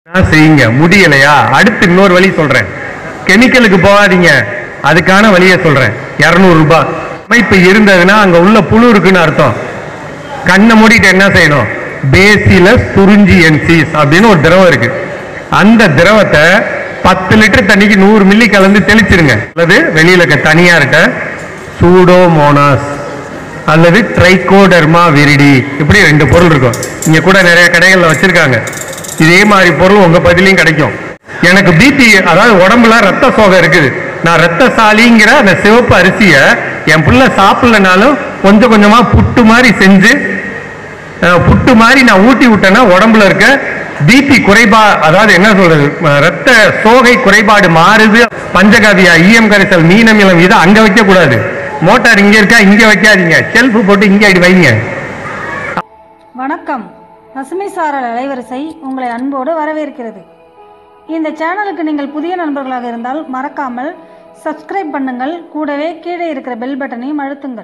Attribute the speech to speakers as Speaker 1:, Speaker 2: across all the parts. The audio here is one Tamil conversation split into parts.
Speaker 1: நான் செய்யுங்க முடியலையா அடுத்து இன்னொரு வழி சொல்றேன் கெமிக்கலுக்கு போகாதீங்க அதுக்கான வழியை சொல்றேன் 200 ரூபாய் அமைப்பு இருந்ததுன்னா அங்க உள்ள புழு இருக்குன்னு அர்த்தம் கண்ணை மூடிட்டு என்ன செய்யணும் பேசிலஸ் துறிஞ்சியன்சிஸ் அப்படின்னு ஒரு திரவம் இருக்கு அந்த திரவத்தை பத்து லிட்டர் தண்ணிக்கு நூறு மில்லி கலந்து தெளிச்சிருங்க அல்லது வெளியில இருக்க தனியா இருக்க சூடோமோனாஸ் அல்லது ட்ரைகோடர்மா விரிடி இப்படி ரெண்டு பொருள் இருக்கும் இங்க கூட நிறைய கடைகள்ல வச்சிருக்காங்க இதே மாதிரி பொருள் உங்க பதிலையும் கிடைக்கும் எனக்கு பிபி அதாவது உடம்புல ரத்த சோகை இருக்குது நான் ரத்தசாலிங்கிற அந்த சிவப்பு அரிசியை என் பிள்ளை சாப்பிடலனாலும் கொஞ்சம் கொஞ்சமா புட்டு மாதிரி செஞ்சு அஹ், புட்டு மாதிரி நான் ஊட்டி விட்டேன்னா உடம்புல இருக்க பிபி குறைபா அதாவது என்ன சொல்றது அஹ், ரத்த சோகை குறைபாடு மாறுது பஞ்சகாவியா ஈயம் கரைசல் மீனமிலம் இதை அங்க வைக்க கூடாது மோட்டார் இங்க இருக்கா இங்க வைக்காதீங்க ஷெல்ஃப் போட்டு இங்க அடி வைங்க
Speaker 2: வணக்கம் பசுமை சாரல் அலைவரிசை உங்களை அன்போடு வரவேற்கிறது இந்த சேனலுக்கு நீங்கள் புதிய நண்பர்களாக இருந்தால் மறக்காமல் சப்ஸ்கிரைப் பண்ணுங்கள் கூடவே கீழே இருக்கிற பெல் பட்டனையும் அழுத்துங்கள்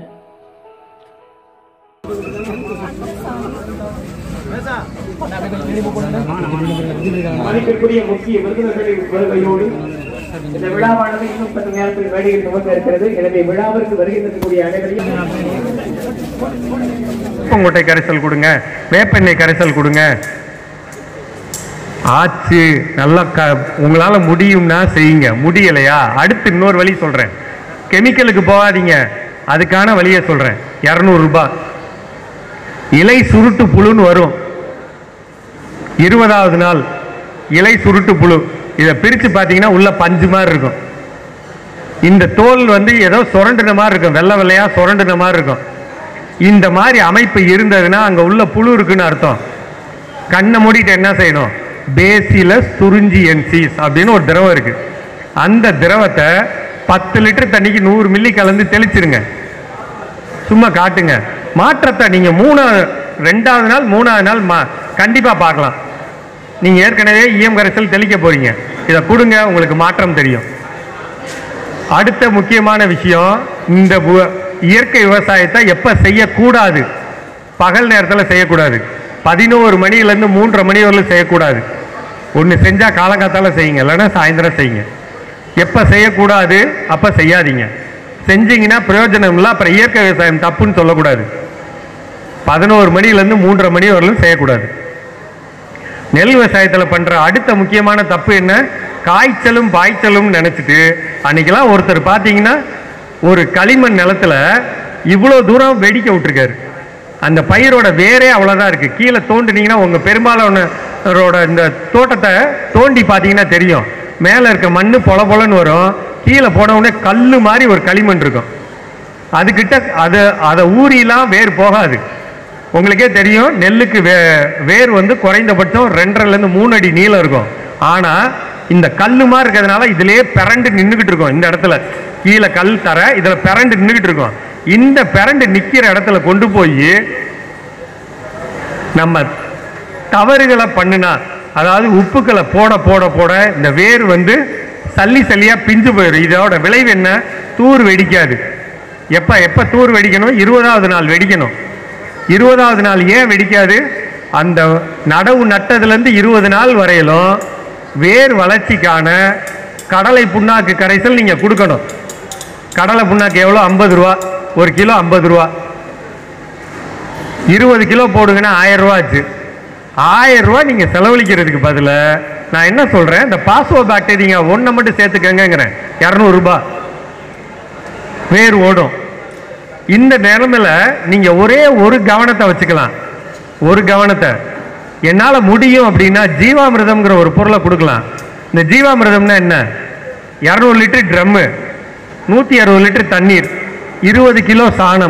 Speaker 3: மதிப்பிற்குரிய முக்கிய விருந்தினர்களின் வருகையோடு இந்த விழாவானது இன்னும் சற்று நேரத்தில் மேடையில் துவங்க இருக்கிறது எனவே விழாவிற்கு வருகின்றக்கூடிய அனைவரையும்
Speaker 1: வேப்பங்கொட்டை கரைசல் கொடுங்க வேப்பெண்ணெய் கரைசல் கொடுங்க ஆச்சு நல்லா க உங்களால முடியும்னா செய்யுங்க முடியலையா அடுத்து இன்னொரு வழி சொல்றேன் கெமிக்கலுக்கு போகாதீங்க அதுக்கான வழியை சொல்றேன் 200 ரூபாய் இலை சுருட்டு புழுன்னு வரும் இருபதாவது நாள் இலை சுருட்டு புழு இதை பிரிச்சு பார்த்தீங்கன்னா உள்ள பஞ்சு மாதிரி இருக்கும் இந்த தோல் வந்து ஏதோ சுரண்டுன மாதிரி இருக்கும் வெள்ளை வெள்ளையா சுரண்டுன மாதிரி இருக்கும் இந்த மாதிரி அமைப்பு இருந்ததுன்னா அங்க உள்ள புழு இருக்குன்னு அர்த்தம் கண்ணை மூடிட்டு என்ன செய்யணும் பேசிலஸ் துறிஞ்சியன்சிஸ் அப்படின்னு ஒரு திரவம் இருக்கு அந்த திரவத்தை பத்து லிட்டர் தண்ணிக்கு நூறு மில்லி கலந்து தெளிச்சிருங்க சும்மா காட்டுங்க மாற்றத்தை நீங்க மூணு ரெண்டாவது நாள் மூணாவது நாள் மா கண்டிப்பா பார்க்கலாம் நீங்க ஏற்கனவே ஈயம் கரைசல் தெளிக்க போறீங்க இதை கொடுங்க உங்களுக்கு மாற்றம் தெரியும் அடுத்த முக்கியமான விஷயம் இந்த பு- இயற்கை விவசாயத்தை எப்ப செய்யக்கூடாது பகல் நேரத்தில் செய்யக்கூடாது பதினோரு மணிலேருந்து மூன்றரை மணி வரலும் செய்யக்கூடாது ஒன்று செஞ்சால் காலங்காத்தால செய்யுங்க இல்லைன்னா சாயந்தரம் செய்யுங்க எப்போ செய்யக்கூடாது அப்போ செய்யாதீங்க செஞ்சீங்கன்னா பிரயோஜனம் இல்லை அப்புறம் இயற்கை விவசாயம் தப்புன்னு சொல்லக்கூடாது பதினோரு மணிலேருந்து மூன்றரை மணி வரலும் செய்யக்கூடாது நெல் விவசாயத்தில் பண்ற அடுத்த முக்கியமான தப்பு என்ன காய்ச்சலும் பாய்ச்சலும் நினைச்சிட்டு அன்னைக்கெல்லாம் ஒருத்தர் பார்த்தீங்கன்னா ஒரு களிமண் நிலத்துல இவ்வளோ தூரம் வெடிக்க விட்டுருக்காரு அந்த பயிரோட வேரே அவ்வளோதான் இருக்கு கீழே தோண்டினீங்கன்னா உங்க பெரும்பாலானோட இந்த தோட்டத்தை தோண்டி பார்த்தீங்கன்னா தெரியும் மேலே இருக்க மண்ணு பொல பொலன்னு வரும் கீழே போன உடனே கல்லு மாதிரி ஒரு களிமண் இருக்கும் அதுகிட்ட அது அதை ஊறிலாம் வேர் போகாது உங்களுக்கே தெரியும் நெல்லுக்கு வே வேர் வந்து குறைந்தபட்சம் ரெண்டரைலேருந்து மூணு அடி நீளம் இருக்கும் ஆனால் இந்த கல்லு மாதிரி இருக்கிறதுனால இதுலயே பிறண்டு நின்றுக்கிட்டு இருக்கும் இந்த இடத்துல கீழே கல் தர இதில் பிறண்டு நின்றுக்கிட்டு இருக்கும் இந்த பிறண்டு நிற்கிற இடத்துல கொண்டு போய் நம்ம தவறுகளை பண்ணுனா அதாவது உப்புக்களை போட போட போட இந்த வேர் வந்து சல்லி சல்லியா பிஞ்சு போயிடும் இதோட விளைவு என்ன தூர் வெடிக்காது எப்ப எப்ப தூர் வெடிக்கணும் இருபதாவது நாள் வெடிக்கணும் இருபதாவது நாள் ஏன் வெடிக்காது அந்த நடவு நட்டதுலேருந்து இருபது நாள் வரையிலும் வேர் வளர்ச்சிக்கான கடலை புண்ணாக்கு கரைசல் நீங்க கொடுக்கணும் கடலை புண்ணாக்கு எவ்வளோ ஐம்பது ரூபா ஒரு கிலோ ஐம்பது ரூபா இருபது கிலோ போடுங்கன்னா ஆயிரம் ரூபா ஆச்சு ஆயிரம் ரூபா நீங்க செலவழிக்கிறதுக்கு பதிலா நான் என்ன சொல்றேன் இந்த பாஸ்வோ பாக்டீரியா ஒன்றை மட்டும் சேர்த்துக்கங்கிறேன் இரநூறு ரூபாய் வேர் ஓடும் இந்த நிலைமையில நீங்க ஒரே ஒரு கவனத்தை வச்சுக்கலாம் ஒரு கவனத்தை என்னால முடியும் அப்படின்னா ஜீவாமிர்தம்ங்கிற ஒரு பொருளை கொடுக்கலாம் இந்த ஜீவாமிர்தம்னா என்ன இரநூறு லிட்டர் ட்ரம்மு நூத்தி அறுபது லிட்டர் தண்ணீர் இருபது கிலோ சாணம்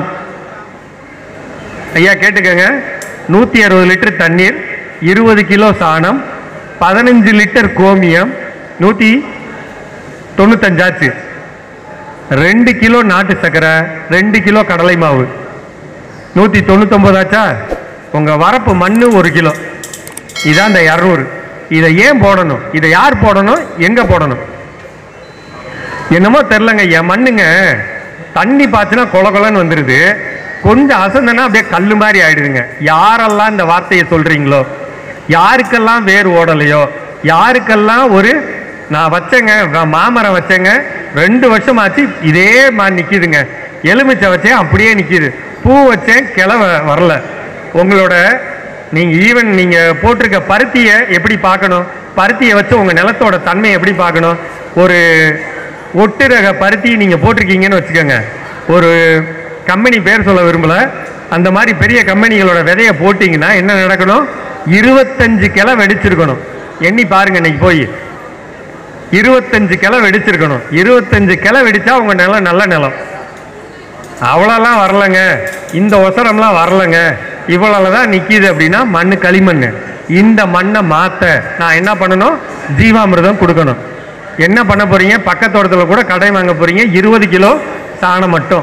Speaker 1: ஐயா கேட்டுக்கங்க நூற்றி அறுபது லிட்டர் தண்ணீர் இருபது கிலோ சாணம் பதினஞ்சு லிட்டர் கோமியம் நூற்றி தொண்ணூத்தஞ்சாச்சு ரெண்டு கிலோ நாட்டு சர்க்கரை ரெண்டு கிலோ கடலை மாவு நூற்றி தொண்ணூத்தொம்பதாச்சா உங்கள் வரப்பு மண் ஒரு கிலோ இதான் இந்த இரநூறு இதை ஏன் போடணும் இதை யார் போடணும் எங்கே போடணும் என்னமோ தெரிலங்க என் மண்ணுங்க தண்ணி பாய்ச்சினா கொல கொலன்னு வந்துடுது கொஞ்சம் அசந்தனா அப்படியே கல்லு மாதிரி ஆயிடுதுங்க யாரெல்லாம் இந்த வார்த்தையை சொல்றீங்களோ யாருக்கெல்லாம் வேர் ஓடலையோ யாருக்கெல்லாம் ஒரு நான் வச்சேங்க நான் மாமரம் வச்சேங்க ரெண்டு வருஷம் ஆச்சு இதே மாதிரி நிற்கிதுங்க எலுமிச்சை வச்சேன் அப்படியே நிற்கிது பூ வச்சேன் கிளை வரல உங்களோட நீங்கள் ஈவன் நீங்கள் போட்டிருக்க பருத்தியை எப்படி பார்க்கணும் பருத்தியை வச்சு உங்கள் நிலத்தோட தன்மையை எப்படி பார்க்கணும் ஒரு ஒட்டு ரக பருத்தி நீங்கள் போட்டிருக்கீங்கன்னு வச்சுக்கோங்க ஒரு கம்பெனி பேர் சொல்ல விரும்பல அந்த மாதிரி பெரிய கம்பெனிகளோட விதையை போட்டிங்கன்னா என்ன நடக்கணும் இருபத்தஞ்சு கிளை வெடிச்சிருக்கணும் எண்ணி பாருங்க இன்னைக்கு போய் இருபத்தஞ்சு கிளை வெடிச்சிருக்கணும் இருபத்தஞ்சு கிளை வெடிச்சா உங்க நிலம் நல்ல நிலம் அவ்வளோலாம் வரலங்க இந்த ஒசரம்லாம் வரலங்க இவ்வளவு தான் நிற்கிது அப்படின்னா மண் களிமண் இந்த மண்ணை மாற்ற நான் என்ன பண்ணணும் ஜீவாமிர்தம் கொடுக்கணும் என்ன பண்ண போறீங்க பக்கத்தோட்டத்தில் கூட கடை வாங்க போறீங்க இருபது கிலோ சாணம் மட்டும்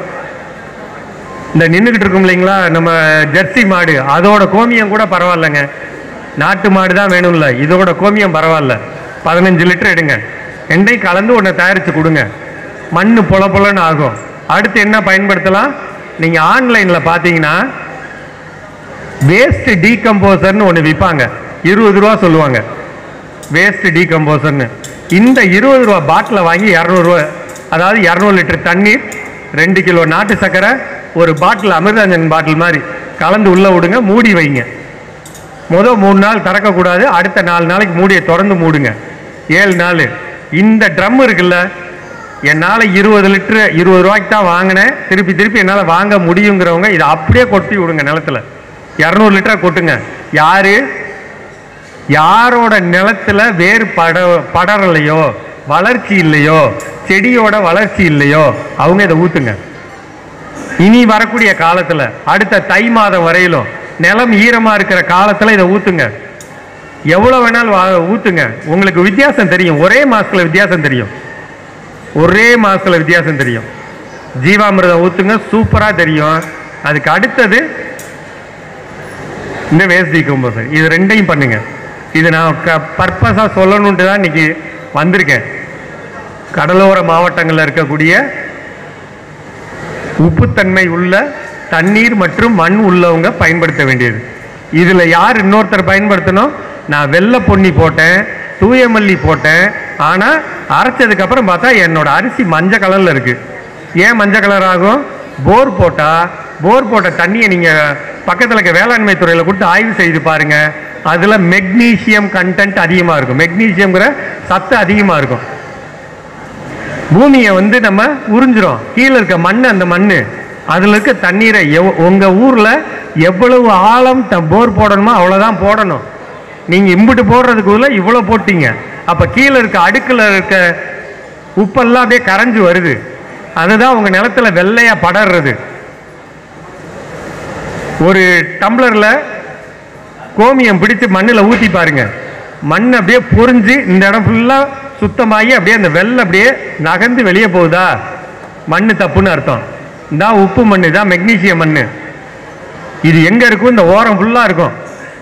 Speaker 1: இந்த நின்றுக்கிட்டு இருக்கும் இல்லைங்களா நம்ம ஜெர்சி மாடு அதோட கோமியம் கூட பரவாயில்லைங்க நாட்டு மாடு தான் வேணும்ல இதோட கோமியம் பரவாயில்ல பதினஞ்சு லிட்டர் எடுங்க ரெண்டையும் கலந்து ஒன்று தயாரித்து கொடுங்க மண் பொல பொலன்னு ஆகும் அடுத்து என்ன பயன்படுத்தலாம் நீங்கள் ஆன்லைனில் பார்த்தீங்கன்னா வேஸ்ட் டீகம்போசர்னு ஒன்று விற்பாங்க இருபது ரூபா சொல்லுவாங்க வேஸ்ட் டீகம்போசர்னு இந்த இருபது ரூபா பாட்டிலை வாங்கி இரநூறுவா அதாவது இரநூறு லிட்டர் தண்ணீர் ரெண்டு கிலோ நாட்டு சர்க்கரை ஒரு பாட்டில் அமிர்தாஞ்சன் பாட்டில் மாதிரி கலந்து உள்ளே விடுங்க மூடி வைங்க முதல் மூணு நாள் திறக்கக்கூடாது அடுத்த நாலு நாளைக்கு மூடியை திறந்து மூடுங்க ஏழு நாள் இந்த ட்ரம் இருக்குல்ல என்னால் இருபது லிட்டரு இருபது ரூபாய்க்கு தான் வாங்கினேன் திருப்பி திருப்பி என்னால் வாங்க முடியுங்கிறவங்க இதை அப்படியே கொட்டி விடுங்க நிலத்துல இரநூறு லிட்டரை கொட்டுங்க யாரு யாரோட நிலத்துல வேர் பட படரலையோ வளர்ச்சி இல்லையோ செடியோட வளர்ச்சி இல்லையோ அவங்க இதை ஊத்துங்க இனி வரக்கூடிய காலத்துல அடுத்த தை மாதம் வரையிலும் நிலம் ஈரமா இருக்கிற காலத்துல இதை ஊத்துங்க எவ்வளவு வேணாலும் வா- ஊத்துங்க உங்களுக்கு வித்தியாசம் தெரியும் ஒரே மாசத்துல வித்தியாசம் தெரியும் ஒரே மாசத்துல வித்தியாசம் தெரியும் ஜீவாமிர்தம் ஊத்துங்க சூப்பரா தெரியும் அதுக்கு அடுத்தது இந்த வேஸ்ட் டீகம்போசர் இது ரெண்டையும் பண்ணுங்க இது நான் க பர்பஸாக சொல்லணுன்ட்டு தான் இன்னைக்கு வந்திருக்கேன் கடலோர மாவட்டங்களில் இருக்கக்கூடிய உப்புத்தன்மை உள்ள தண்ணீர் மற்றும் மண் உள்ளவங்க பயன்படுத்த வேண்டியது இதில் யார் இன்னொருத்தர் பயன்படுத்தணும் நான் வெள்ளை பொன்னி போட்டேன் தூயமல்லி போட்டேன் ஆனால் அரைச்சதுக்கு அப்புறம் பார்த்தா என்னோட அரிசி மஞ்சள் கலரில் இருக்கு ஏன் மஞ்சள் கலர் ஆகும் போர் போட்டால் போர் போட்ட தண்ணியை நீங்கள் பக்கத்தில் இருக்க வேளாண்மை துறையில் கொடுத்து ஆய்வு செய்து பாருங்க அதில் மெக்னீசியம் கண்டென்ட் அதிகமாக இருக்கும் மெக்னீசியம்ங்கிற சத்து அதிகமாக இருக்கும் பூமியை வந்து நம்ம உறிஞ்சிரும் கீழே இருக்க மண் அந்த மண் அதில் இருக்க தண்ணீரை எவ் உங்கள் ஊரில் எவ்வளவு ஆழம் த போர் போடணுமோ அவ்வளோதான் போடணும் நீங்கள் இம்புட்டு போடுறதுக்குள்ள இவ்வளோ போட்டீங்க அப்போ கீழே இருக்க அடுக்கில் இருக்க உப்பெல்லாம் அப்படியே கரைஞ்சு வருது அதுதான் உங்கள் நிலத்துல வெள்ளையாக படர்றது ஒரு டம்ளரில் கோமியம் பிடிச்சு மண்ணில் ஊற்றி பாருங்க மண் அப்படியே பொறிஞ்சு இந்த இடம் ஃபுல்லாக சுத்தமாகி அப்படியே அந்த வெள்ளை அப்படியே நகர்ந்து வெளியே போகுதா மண் தப்புன்னு அர்த்தம் இதான் உப்பு மண் தான் மெக்னீசியம் மண் இது எங்கே இருக்கும் இந்த ஓரம் ஃபுல்லாக இருக்கும்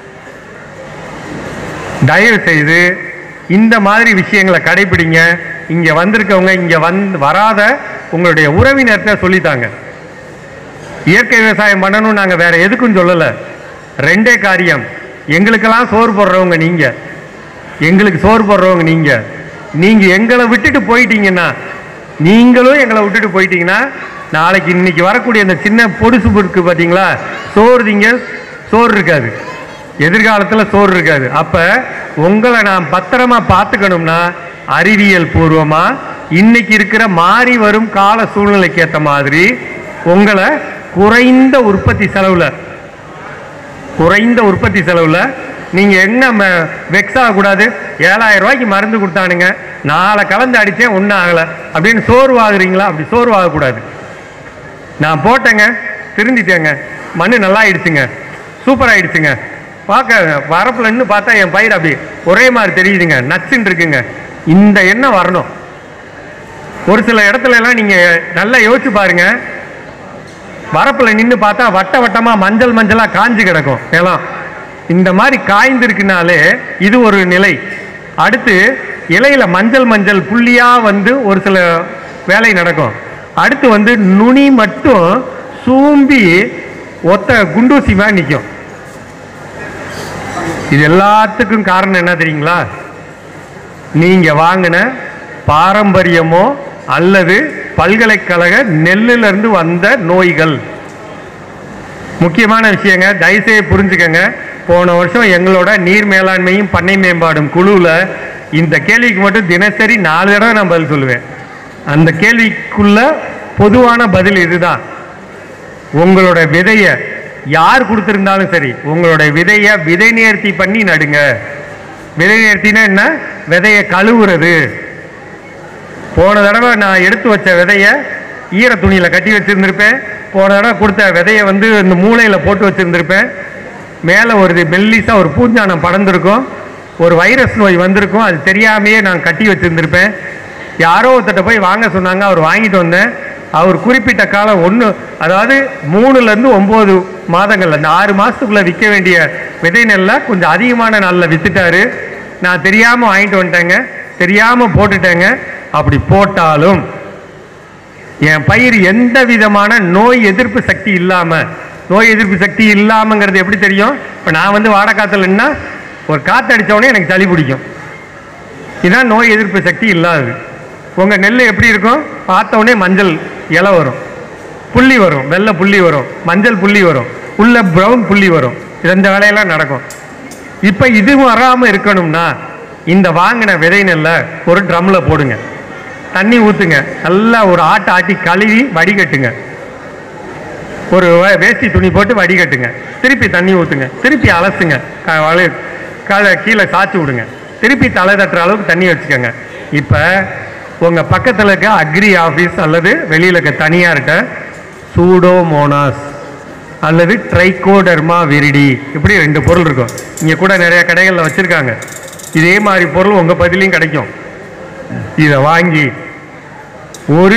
Speaker 1: தயவு செய்து இந்த மாதிரி விஷயங்களை கடைபிடிங்க இங்கே வந்திருக்கவங்க இங்கே வந்து வராத உங்களுடைய உறவினர்கிட்ட சொல்லித்தாங்க இயற்கை விவசாயம் பண்ணணும் நாங்கள் வேற எதுக்கும் சொல்லலை ரெண்டே காரியம் எங்களுக்கெல்லாம் சோறு போடுறவங்க நீங்க எங்களுக்கு சோறு போடுறவங்க நீங்க நீங்க எங்களை விட்டுட்டு போயிட்டீங்கன்னா நீங்களும் எங்களை விட்டுட்டு போயிட்டீங்கன்னா நாளைக்கு இன்னைக்கு வரக்கூடிய அந்த சின்ன பொடுசு இருக்கு பார்த்தீங்களா சோறு திங்க சோறு இருக்காது எதிர்காலத்தில் சோறு இருக்காது அப்போ உங்களை நான் பத்திரமா பார்த்துக்கணும்னா அறிவியல் பூர்வமா இன்னைக்கு இருக்கிற மாறி வரும் கால சூழ்நிலைக்கு ஏற்ற மாதிரி உங்களை குறைந்த உற்பத்தி செலவுல குறைந்த உற்பத்தி செலவுல நீங்க என்ன வெக்ஸ் ஆகக்கூடாது ஏழாயிரம் ரூபாய்க்கு மருந்து கொடுத்தானுங்க நாளை கலந்து அடிச்சேன் ஒன்றும் ஆகலை அப்படின்னு சோர்வாகுறீங்களா அப்படி சோர்வாகக்கூடாது நான் போட்டேங்க திருந்திட்டேங்க மண்ணு நல்லா ஆயிடுச்சுங்க சூப்பர் ஆயிடுச்சுங்க பார்க்க வரப்புல நின்னு பார்த்தா என் பயிர் அப்படி ஒரே மாதிரி தெரியுதுங்க நச்சுன்னு இருக்குங்க இந்த எண்ணம் வரணும் ஒரு சில இடத்துல எல்லாம் நீங்க நல்லா யோசிச்சு பாருங்க வரப்புல நின்று பார்த்தா வட்ட வட்டமா மஞ்சள் மஞ்சளா காஞ்சு கிடக்கும் நிலம் இந்த மாதிரி காய்ந்திருக்குனாலே இது ஒரு நிலை அடுத்து இலையில மஞ்சள் மஞ்சள் புள்ளியா வந்து ஒரு சில வேலை நடக்கும் அடுத்து வந்து நுனி மட்டும் சூம்பி ஒத்த குண்டூசி மாதிரி நிற்கும் இது எல்லாத்துக்கும் காரணம் என்ன தெரியுங்களா நீங்க வாங்கின பாரம்பரியமோ அல்லது பல்கலைக்கழக நெல்லுல இருந்து வந்த நோய்கள் முக்கியமான விஷயங்க தயவுசெய்து புரிஞ்சுக்கங்க போன வருஷம் எங்களோட நீர் மேலாண்மையும் பண்ணை மேம்பாடும் குழுவில் இந்த கேள்விக்கு மட்டும் தினசரி நாலு தடவை நான் பதில் சொல்லுவேன் அந்த கேள்விக்குள்ள பொதுவான பதில் இதுதான் உங்களோட விதைய யார் கொடுத்திருந்தாலும் சரி உங்களோட விதைய விதை நேர்த்தி பண்ணி நடுங்க விதை நேர்த்தினா என்ன விதைய கழுவுறது போன தடவை நான் எடுத்து வச்ச விதைய ஈர துணியில கட்டி வச்சிருந்திருப்பேன் போன தடவை கொடுத்த விதைய வந்து இந்த மூளையில போட்டு வச்சிருந்திருப்பேன் மேலே ஒரு இது மெல்லிசா ஒரு பூஞ்சானம் படர்ந்திருக்கும் ஒரு வைரஸ் நோய் வந்திருக்கும் அது தெரியாமையே நான் கட்டி வச்சிருந்திருப்பேன் யாரோ ஒருத்தட்ட போய் வாங்க சொன்னாங்க அவர் வாங்கிட்டு வந்தேன் அவர் குறிப்பிட்ட காலம் ஒன்று அதாவது மூணுலேருந்து ஒம்பது மாதங்கள் அந்த ஆறு மாதத்துக்குள்ளே விற்க வேண்டிய விதை நெல்லை கொஞ்சம் அதிகமான நாளில் வித்துட்டாரு நான் தெரியாமல் வாங்கிட்டு வந்துட்டேங்க தெரியாமல் போட்டுட்டேங்க அப்படி போட்டாலும் என் பயிர் எந்த விதமான நோய் எதிர்ப்பு சக்தி இல்லாமல் நோய் எதிர்ப்பு சக்தி இல்லாமங்கிறது எப்படி தெரியும் இப்போ நான் வந்து வாடைக்காத்துலன்னா ஒரு காற்று அடிச்ச உடனே எனக்கு சளி பிடிக்கும் இதான் நோய் எதிர்ப்பு சக்தி இல்லாதது உங்கள் நெல் எப்படி இருக்கும் பார்த்த உடனே மஞ்சள் இலை வரும் புள்ளி வரும் வெள்ளை புள்ளி வரும் மஞ்சள் புள்ளி வரும் உள்ள ப்ரௌன் புள்ளி வரும் இது இந்த வேலையெல்லாம் நடக்கும் இப்போ இது வராமல் இருக்கணும்னா இந்த வாங்கின விதை நெல்லை ஒரு ட்ரம்மில் போடுங்க தண்ணி ஊற்றுங்க நல்லா ஒரு ஆட்டை ஆட்டி கழுவி வடிகட்டுங்க ஒரு வ- வேஷ்டி துணி போட்டு வடிகட்டுங்க திருப்பி தண்ணி ஊற்றுங்க திருப்பி அலசுங்க க- வலு- க- கீழே சாய்ச்சி விடுங்க திருப்பி தலை தட்டுற அளவுக்கு தண்ணி வச்சுக்கோங்க இப்போ உங்கள் பக்கத்தில் இருக்க அக்ரி ஆஃபீஸ் அல்லது வெளியில் இருக்க தனியார்கிட்ட சூடோமோனாஸ் அல்லது ட்ரைகோடர்மா விரிடி இப்படி ரெண்டு பொருள் இருக்கும் இங்கே கூட நிறைய கடைகளில் வச்சுருக்காங்க இதே மாதிரி பொருள் உங்கள் பதிலையும் கிடைக்கும் இதை வாங்கி ஒரு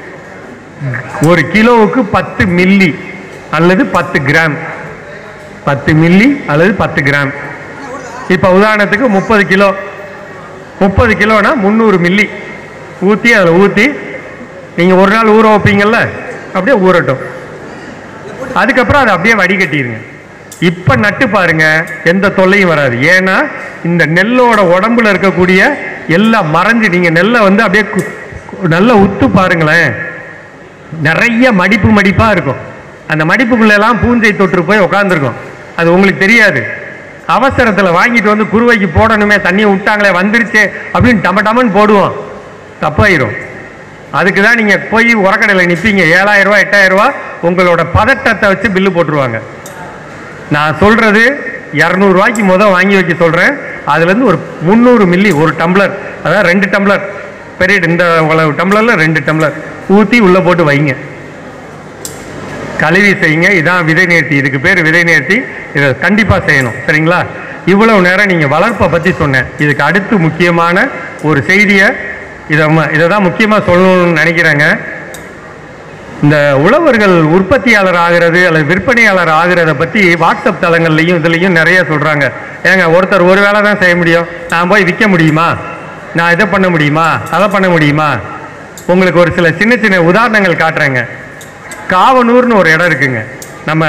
Speaker 1: ஒரு கிலோவுக்கு பத்து மில்லி அல்லது பத்து கிராம் பத்து மில்லி அல்லது பத்து கிராம் இப்போ உதாரணத்துக்கு முப்பது கிலோ முப்பது கிலோனா முந்நூறு மில்லி ஊற்றி அதில் ஊற்றி நீங்கள் ஒரு நாள் ஊற வைப்பீங்கள்ல அப்படியே ஊறட்டும் அதுக்கப்புறம் அதை அப்படியே வடிகட்டிடுங்க இப்போ நட்டு பாருங்க எந்த தொல்லையும் வராது ஏன்னா இந்த நெல்லோட உடம்புல இருக்கக்கூடிய எல்லாம் மறைஞ்சு நீங்கள் நெல்லை வந்து அப்படியே கு- கு- நல்லா உத்து பாருங்களேன் நிறைய மடிப்பு மடிப்பாக இருக்கும் அந்த மடிப்புக்குள்ள எல்லாம் பூஞ்சை தொற்று போய் உட்காந்துருக்கும் அது உங்களுக்கு தெரியாது அவசரத்தில் வாங்கிட்டு வந்து குருவைக்கு போடணுமே தண்ணியை விட்டாங்களே வந்துருச்சே அப்படின்னு டம டமன்னு போடுவோம் தப்பாயிரும் அதுக்கு தான் நீங்கள் போய் உரக்கடையில் நிற்பீங்க ஏழாயிரம் ரூபா எட்டாயிரம் ரூபா உங்களோட பதட்டத்தை வச்சு பில்லு போட்டுருவாங்க நான் சொல்கிறது இரநூறுவாய்க்கு முதல் வாங்கி வைக்க சொல்கிறேன் அதுலேருந்து ஒரு முந்நூறு மில்லி ஒரு டம்ளர் அதாவது ரெண்டு டம்ளர் பெரிய இந்த உங்கள- டம்ளரில் ரெண்டு டம்ளர் ஊற்றி உள்ளே போட்டு வைங்க கழுவி செய்யுங்க இதான் விதை நேர்த்தி இதுக்கு பேர் விதை நேர்த்தி இதை கண்டிப்பாக செய்யணும் சரிங்களா இவ்வளவு நேரம் நீங்கள் வளர்ப்பை பற்றி சொன்னேன் இதுக்கு அடுத்து முக்கியமான ஒரு செய்தியை இதை ம- இதை தான் முக்கியமாக சொல்லணும்னு நினைக்கிறேங்க இந்த உழவர்கள் உற்பத்தியாளர் ஆகிறது அல்லது விற்பனையாளர் ஆகிறத பற்றி வாட்ஸ்அப் தளங்கள்லையும் இதுலேயும் நிறைய சொல்கிறாங்க ஏங்க ஒருத்தர் ஒரு வேலை தான் செய்ய முடியும் நான் போய் விற்க முடியுமா நான் இதை பண்ண முடியுமா அதை பண்ண முடியுமா உங்களுக்கு ஒரு சில சின்ன சின்ன உதாரணங்கள் காட்டுறேங்க காவனூர்னு ஒரு இடம் இருக்குங்க நம்ம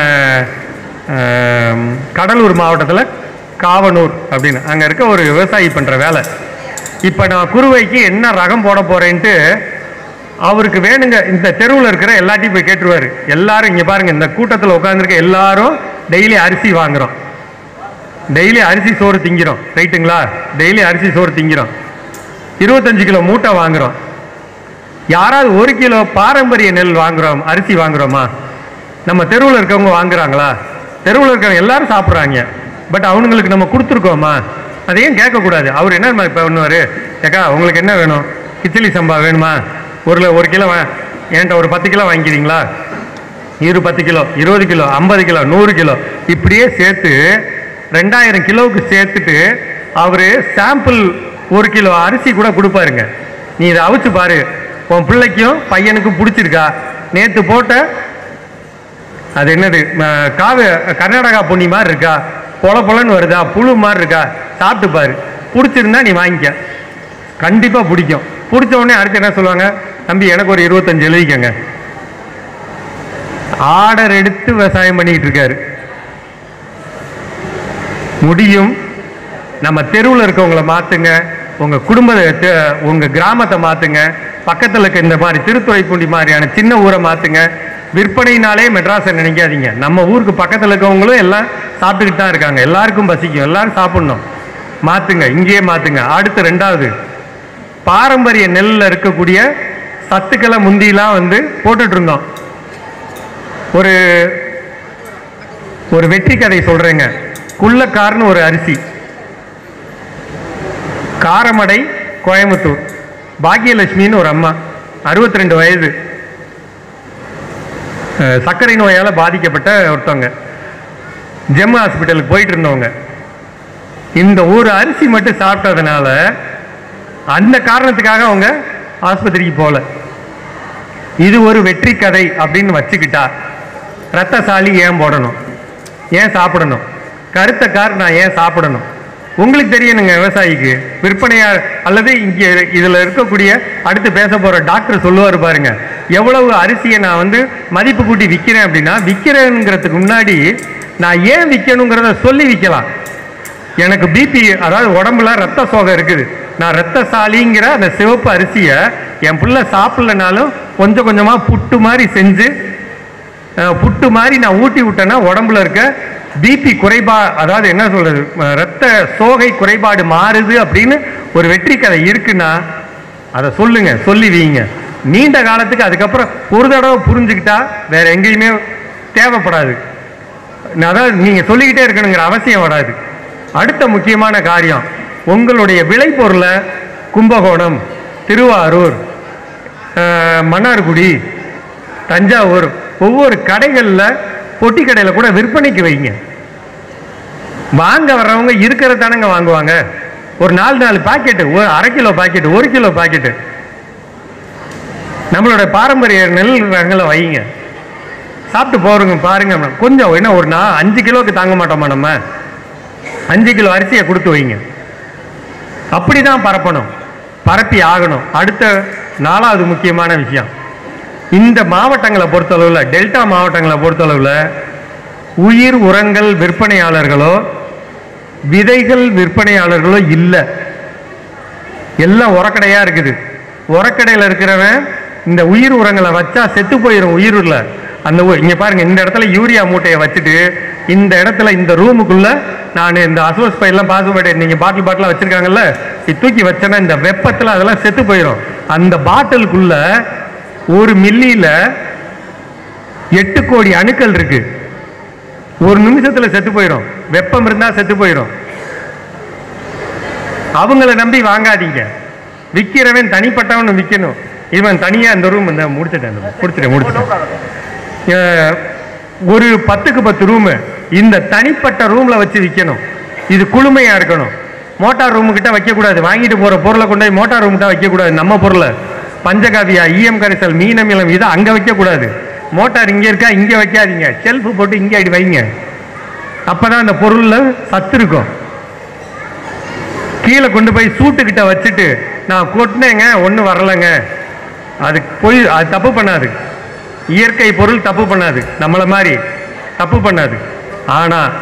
Speaker 1: ஆம், கடலூர் மாவட்டத்தில் காவனூர் அப்படின்னு அங்கே இருக்க ஒரு விவசாயி பண்ணுற வேலை இப்போ நான் குருவைக்கு என்ன ரகம் போட போகிறேன்ட்டு அவருக்கு வேணுங்க இந்த தெருவில் இருக்கிற எல்லாத்தையும் போய் கேட்டுருவாரு எல்லாரும் இங்கே பாருங்க இந்த கூட்டத்தில் உட்காந்துருக்க எல்லாரும் டெய்லி அரிசி வாங்குறோம் டெய்லி அரிசி சோறு திங்கிறோம் ரைட்டுங்களா டெய்லி அரிசி சோறு திங்கிறோம் இருபத்தஞ்சு கிலோ மூட்டை வாங்குறோம் யாராவது ஒரு கிலோ பாரம்பரிய நெல் வாங்குறோம் அரிசி வாங்குறோமா நம்ம தெருவில் இருக்கவங்க வாங்குறாங்களா தெருவில் இருக்கிறவங்க எல்லாரும் சாப்பிட்றாங்க பட் அவனுங்களுக்கு நம்ம கொடுத்துருக்கோமா அதையும் கேட்கக்கூடாது அவர் என்ன இப்போ பண்ணுவார் ஏக்கா உங்களுக்கு என்ன வேணும் கிச்சலி சம்பா வேணுமா ஒரு கிலோ ஒரு கிலோ வா- என்கிட்ட ஒரு பத்து கிலோ வாங்கிக்கிறீங்களா இரு பத்து கிலோ இருபது கிலோ ஐம்பது கிலோ நூறு கிலோ இப்படியே சேர்த்து ரெண்டாயிரம் கிலோவுக்கு சேர்த்துட்டு அவர் சாம்பிள் ஒரு கிலோ அரிசி கூட கொடுப்பாருங்க நீ இதை அவிச்சு பாரு உன் பிள்ளைக்கும் பையனுக்கும் பிடிச்சிருக்கா நேற்று போட்ட அது என்னது ம, காவு கர்நாடகா பொன்னி மாதிரி இருக்கா பொல பொலன்னு வருதா புழு மாதிரி இருக்கா சாப்பிட்டு பாரு பிடிச்சிருந்தா நீ வாங்கிக்க கண்டிப்பாக பிடிக்கும் பிடிச்ச உடனே அடுத்து என்ன சொல்லுவாங்க தம்பி எனக்கு ஒரு இருபத்தஞ்சு எழுதிக்கங்க ஆர்டர் எடுத்து விவசாயம் பண்ணிக்கிட்டு இருக்காரு முடியும் நம்ம தெருவில் இருக்கவங்கள மாற்றுங்க உங்கள் குடும்பத்தை உங்கள் கிராமத்தை மாற்றுங்க பக்கத்தில் இருக்க இந்த மாதிரி திருத்துறைப்பூண்டி மாதிரியான சின்ன ஊரை மாற்றுங்க விற்பனைனாலே மெட்ராஸை நினைக்காதீங்க நம்ம ஊருக்கு பக்கத்தில் இருக்கவங்களும் எல்லாம் சாப்பிட்டுக்கிட்டு தான் இருக்காங்க எல்லாருக்கும் பசிக்கும் எல்லாரும் சாப்பிடணும் மாற்றுங்க இங்கேயே மாற்றுங்க அடுத்து ரெண்டாவது பாரம்பரிய நெல்லில் இருக்கக்கூடிய சத்துக்களை முந்திலாம் வந்து போட்டுட்டு இருந்தோம் ஒரு ஒரு வெற்றி கதை சொல்றேங்க குள்ளக்கார்னு ஒரு அரிசி காரமடை கோயம்புத்தூர் பாக்கியலட்சுமின்னு ஒரு அம்மா 62 ரெண்டு வயது அஹ், சர்க்கரை நோயால் பாதிக்கப்பட்ட ஒருத்தவங்க ஜெம் ஹாஸ்பிட்டலுக்கு போயிட்டு இருந்தவங்க இந்த ஒரு அரிசி மட்டும் சாப்பிட்டதுனால அந்த காரணத்துக்காக அவங்க ஆஸ்பத்திரிக்கு போகல இது ஒரு வெற்றி கதை அப்படின்னு வச்சுக்கிட்டா ரத்தசாலி ஏன் போடணும் ஏன் சாப்பிடணும் கருத்த கார் நான் ஏன் சாப்பிடணும் உங்களுக்கு தெரியணுங்க விவசாயிக்கு விற்பனையார் அல்லது இங்கே இதில் இருக்கக்கூடிய அடுத்து பேச போகிற டாக்டர் சொல்லுவார் பாருங்க எவ்வளவு அரிசியை நான் வந்து மதிப்பு கூட்டி விற்கிறேன் அப்படின்னா விற்கிறேங்கிறதுக்கு முன்னாடி நான் ஏன் விற்கணுங்கிறத சொல்லி விற்கலாம் எனக்கு பிபி அதாவது உடம்புல ரத்த சோகை இருக்குது நான் ரத்தசாலிங்கிற அந்த சிவப்பு அரிசியை என் பிள்ளை சாப்பிடலனாலும் கொஞ்சம் கொஞ்சமாக புட்டு மாதிரி செஞ்சு அஹ், புட்டு மாதிரி நான் ஊட்டி விட்டேன்னா உடம்புல இருக்க பிபி குறைபா அதாவது என்ன சொல்றது அஹ், ரத்த சோகை குறைபாடு மாறுது அப்படின்னு ஒரு வெற்றி கதை இருக்குன்னா அதை சொல்லுங்க சொல்லி வீங்க நீண்ட காலத்துக்கு அதுக்கப்புறம் ஒரு தடவை புரிஞ்சுக்கிட்டா வேற எங்கேயுமே தேவைப்படாது அதாவது நீங்கள் சொல்லிக்கிட்டே இருக்கணுங்கிற அவசியம் வராது அடுத்த முக்கியமான காரியம் உங்களுடைய விளைபொருளை கும்பகோணம் திருவாரூர் அஹ், மன்னார்குடி தஞ்சாவூர் ஒவ்வொரு கடைகளில் பொட்டி கடையில் கூட விற்பனைக்கு வைங்க வாங்க வர்றவங்க இருக்கிற தானங்க வாங்குவாங்க ஒரு நாலு நாலு பாக்கெட்டு ஒரு அரை கிலோ பாக்கெட்டு ஒரு கிலோ பாக்கெட்டு நம்மளோட பாரம்பரிய நெல் ரகங்களை வைங்க சாப்பிட்டு போறோங்க பாருங்க கொஞ்சம் என்ன ஒரு நான் அஞ்சு கிலோக்கு தாங்க மாட்டோமா நம்ம அஞ்சு கிலோ அரிசியை கொடுத்து வைங்க அப்படிதான் பரப்பணும் பரப்பி ஆகணும் அடுத்த நாலாவது முக்கியமான விஷயம் இந்த மாவட்டங்களை பொறுத்தளவில் டெல்டா மாவட்டங்களை பொறுத்தளவில் உயிர் உரங்கள் விற்பனையாளர்களோ விதைகள் விற்பனையாளர்களோ இல்லை எல்லாம் உரக்கடையா இருக்குது உரக்கடையில் இருக்கிறவன் இந்த உயிர் உரங்களை வச்சா செத்து போயிடும் உயிருள்ள அந்த ஊ- இங்க பாருங்க இந்த இடத்துல யூரியா மூட்டையை வச்சுட்டு இந்த இடத்துல இந்த ரூமுக்குள்ள நான் இந்த அசோஸ் பையெல்லாம் பாசுபேட்டை நீங்க பாட்டில் பாட்டிலா வச்சிருக்காங்கல்ல இது தூக்கி வச்சேன்னா இந்த வெப்பத்துல அதெல்லாம் செத்து போயிடும் அந்த பாட்டிலுக்குள்ள ஒரு மில்லியில எட்டு கோடி அணுக்கள் இருக்கு ஒரு நிமிஷத்துல செத்து போயிடும் வெப்பம் இருந்தா செத்து போயிடும் அவங்கள நம்பி வாங்காதீங்க விற்கிறவன் தனிப்பட்டவன் விற்கணும் இவன் தனியா இந்த ரூம் இந்த முடிச்சிட்டேன் இந்த முடிச்சிட்டேன் முடிச்சிட்டேன் அஹ், ஒரு பத்துக்கு பத்து ரூமு இந்த தனிப்பட்ட ரூம்ல வச்சு விற்கணும் இது குளுமையா இருக்கணும் மோட்டார் ரூமு கிட்ட வைக்கக்கூடாது வாங்கிட்டு போற பொருளை கொண்டு போய் மோட்டார் ரூம் கிட்ட வைக்கக்கூடாது நம்ம பொருளை பஞ்சகாவியா ஈயம் கரைசல் மீனமிலம் இதை அங்க வைக்கக்கூடாது மோட்டார் இங்க இருக்கா இங்க வைக்காதீங்க செல்ஃப் போட்டு இங்கே அடி வைங்க அப்பதான் அந்த பொருள்ல சத்து இருக்கும் கீழே கொண்டு போய் சூட்டுக்கிட்ட வச்சுட்டு நான் கொட்டினேங்க ஒன்றும் வரலைங்க அது போய் அது தப்பு பண்ணாது இயற்கை பொருள் தப்பு பண்ணாது நம்மளை மாதிரி தப்பு பண்ணாது ஆனால்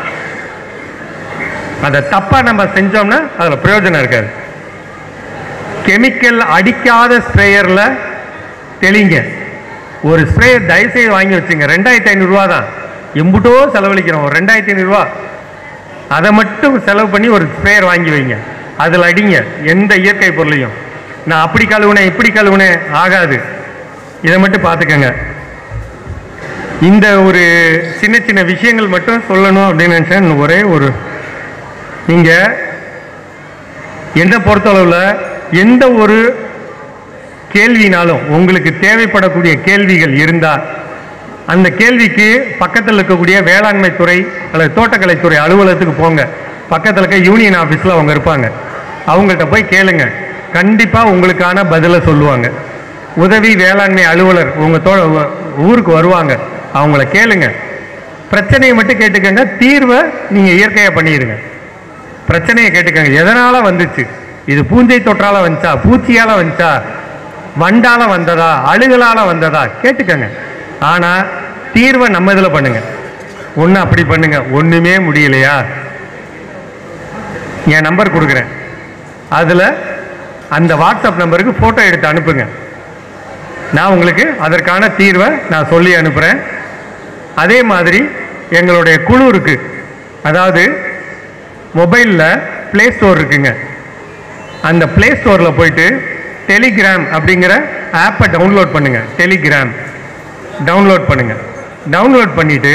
Speaker 1: அதை தப்பாக நம்ம செஞ்சோம்னா அதில் பிரயோஜனம் இருக்காது கெமிக்கல் அடிக்காத ஸ்ப்ரேயரில் தெளிங்க ஒரு ஸ்ப்ரே தயவுசெய்து வாங்கி வச்சுங்க ரெண்டாயிரத்தி ஐநூறுரூவா தான் எம்புட்டோ செலவழிக்கிறோம் ஒரு ரெண்டாயிரத்தி ஐநூறுரூவா அதை மட்டும் செலவு பண்ணி ஒரு ஸ்ப்ரேயர் வாங்கி வைங்க அதில் அடிங்க எந்த இயற்கை பொருளையும் நான் அப்படி கழுவுனேன் இப்படி கழுவுனேன் ஆகாது இதை மட்டும் பார்த்துக்கங்க இந்த ஒரு சின்ன சின்ன விஷயங்கள் மட்டும் சொல்லணும் அப்படின்னு நினச்சேன் ஒரே ஒரு நீங்கள் என்னை பொறுத்தளவில் எந்த ஒரு கேள்வினாலும் உங்களுக்கு தேவைப்படக்கூடிய கேள்விகள் இருந்தால் அந்த கேள்விக்கு பக்கத்தில் இருக்கக்கூடிய வேளாண்மை துறை அல்லது தோட்டக்கலைத்துறை அலுவலகத்துக்கு போங்க பக்கத்தில் இருக்க யூனியன் ஆஃபீஸில் அவங்க இருப்பாங்க அவங்கள்ட்ட போய் கேளுங்க கண்டிப்பாக உங்களுக்கான பதிலை சொல்லுவாங்க உதவி வேளாண்மை அலுவலர் உங்கள் தோ ஊருக்கு வருவாங்க அவங்கள கேளுங்க பிரச்சனையை மட்டும் கேட்டுக்கங்க தீர்வை நீங்கள் இயற்கையாக பண்ணிடுங்க பிரச்சனையை கேட்டுக்கங்க எதனால வந்துச்சு இது பூஞ்சை தொற்றால வந்துச்சா பூச்சியால வந்துச்சா வண்டால வந்ததா அழுகலால வந்ததா கேட்டுக்கங்க ஆனா தீர்வை நம்ம இதுல பண்ணுங்க ஒண்ணு அப்படி பண்ணுங்க ஒண்ணுமே முடியலையா என் நம்பர் கொடுக்குறேன் அதுல அந்த வாட்ஸ்அப் நம்பருக்கு ஃபோட்டோ எடுத்து அனுப்புங்க நான் உங்களுக்கு அதற்கான தீர்வை நான் சொல்லி அனுப்புகிறேன் அதே மாதிரி எங்களுடைய குழு இருக்கு அதாவது மொபைலில் ப்ளே ஸ்டோர் இருக்குங்க அந்த ப்ளே ஸ்டோரில் போயிட்டு டெலிகிராம் அப்படிங்கிற ஆப்பை டவுன்லோட் பண்ணுங்க டெலிகிராம் டவுன்லோட் பண்ணுங்க டவுன்லோட் பண்ணிட்டு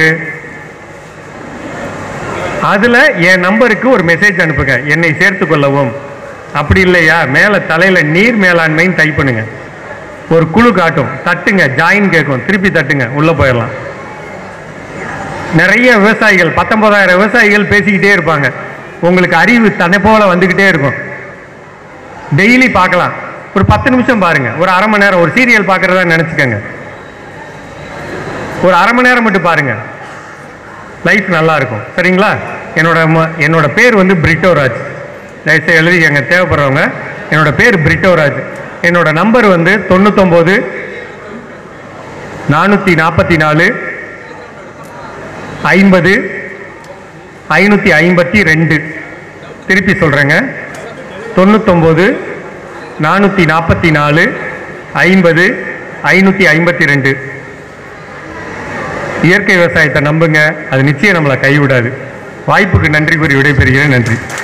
Speaker 1: அதில் என் நம்பருக்கு ஒரு மெசேஜ் அனுப்புங்க என்னை சேர்த்து கொள்ளவும் அப்படி இல்லையா மேலே தலையில் நீர் மேலாண்மைன்னு டைப் பண்ணுங்க ஒரு குழு காட்டும் தட்டுங்க ஜாயின் கேட்கும் திருப்பி தட்டுங்க உள்ளே போயிடலாம் நிறைய விவசாயிகள் பத்தொன்பதாயிரம் விவசாயிகள் பேசிக்கிட்டே இருப்பாங்க உங்களுக்கு அறிவு தன்னை போல வந்துக்கிட்டே இருக்கும் டெய்லி பார்க்கலாம் ஒரு பத்து நிமிஷம் பாருங்க ஒரு அரை மணி நேரம் ஒரு சீரியல் பார்க்குறதா நினச்சிக்கோங்க ஒரு அரை மணி நேரம் மட்டும் பாருங்க லைஃப் நல்லா இருக்கும் சரிங்களா என்னோட ம- என்னோட பேர் வந்து பிரிட்டோராஜ் தயவுசெய்து எழுதிக்கங்க தேவைப்படுறவங்க என்னோட பேர் பிரிட்டோராஜ் என்னோட நம்பர் வந்து தொண்ணூத்தொம்போது நானூற்றி நாற்பத்தி நாலு ஐம்பது ஐநூற்றி ஐம்பத்தி ரெண்டு திருப்பி சொல்கிறேங்க தொண்ணூத்தொம்போது நானூற்றி நாற்பத்தி நாலு ஐம்பது ஐநூற்றி ஐம்பத்தி ரெண்டு இயற்கை விவசாயத்தை நம்புங்க அது நிச்சயம் நம்மளை கைவிடாது வாய்ப்புக்கு நன்றி கூறி விடைபெறுகிறேன் நன்றி